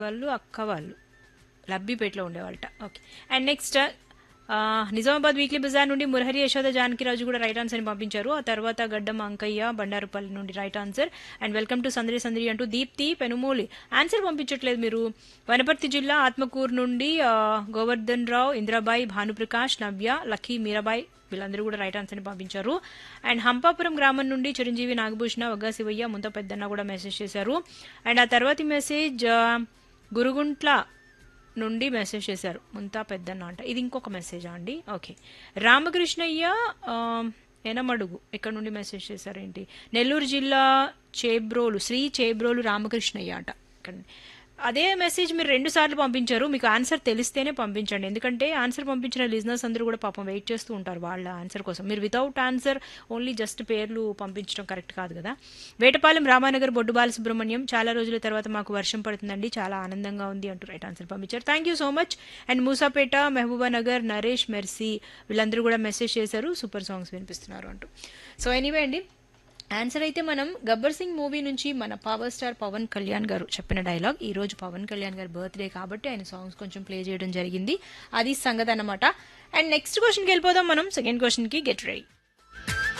వాళ్ళు అక్క వాళ్ళు లబ్బిపేటలో ఉండేవాళ్ళట okay and next Nizamabad weekly బజార్ నుండి మురహరి యశోద జానకిరాజు కూడా రైట్ ఆన్సర్ ని పంపించారు ఆ తర్వాత గడ్డం అంకయ్య బండారుపల్లి నుండి right answer and welcome to సందరి సందరి అంటూ దీప్తి పెనుమూలి ఆన్సర్ పంపించట్లేదు మీరు వనపర్తి జిల్లా ఆత్మకూరు నుండి ఆ, గోవర్ధన్ రావు ఇంద్రాబాయి భానుప్రకాష్ నవ్య లక్కీ మీరాబాయి వీళ్ళందరూ కూడా రైట్ ఆన్సర్ ని పంపించారు అండ్ హంపాపురం గ్రామం నుండి చిరంజీవి నాగభూషణ వగ్గా శివయ్య ముంత పెద్దన్న కూడా మెసేజ్ చేశారు అండ్ ఆ తర్వాతి మెసేజ్ ఆ, గురుగుంట్ల నుండి మెసేజ్ చేశారు ముంతా పెద్దన్న అంట ఇది ఇంకొక మెసేజా అండి ఓకే రామకృష్ణయ్య ఆ, ఎనమడుగు ఇక్కడ నుండి మెసేజ్ చేశారేంటి నెల్లూరు జిల్లా చేబ్రోలు శ్రీ చేబ్రోలు రామకృష్ణయ్య అంట ఇక్కడ అదే మెసేజ్ మీరు రెండు సార్లు పంపించారు మీకు ఆన్సర్ తెలిస్తేనే పంపించండి ఎందుకంటే ఆన్సర్ పంపించిన లిజినర్స్ అందరూ కూడా పాపం వెయిట్ చేస్తూ ఉంటారు వాళ్ళ ఆన్సర్ కోసం మీరు వితౌట్ ఆన్సర్ ఓన్లీ జస్ట్ పేర్లు పంపించడం కరెక్ట్ కాదు కదా వేటపాలెం రామానగర్ బొడ్డు బాలసుబ్రహ్మణ్యం చాలా రోజుల తర్వాత మాకు వర్షం పడుతుందండి చాలా ఆనందంగా ఉంది అంటూ రైట్ ఆన్సర్ పంపించారు thank you so much and Moosapet Mahabubnagar Naresh Mercy వీళ్ళందరూ కూడా మెసేజ్ చేశారు సూపర్ సాంగ్స్ వినిపిస్తున్నారు అంటూ సో ఎనీవే అండి ఆన్సర్ అయితే మనం గబ్బర్ సింగ్ మూవీ నుంచి మన పవర్ స్టార్ పవన్ కళ్యాణ్ గారు చెప్పిన డైలాగ్ ఈ రోజు పవన్ కళ్యాణ్ గారి బర్త్డే కాబట్టి ఆయన సాంగ్స్ కొంచెం ప్లే చేయడం జరిగింది అది సంగతి అన్నమాట అండ్ నెక్స్ట్ క్వశ్చన్కి వెళ్ళిపోదాం మనం సెకండ్ క్వశ్చన్కి గెట్ రెడీ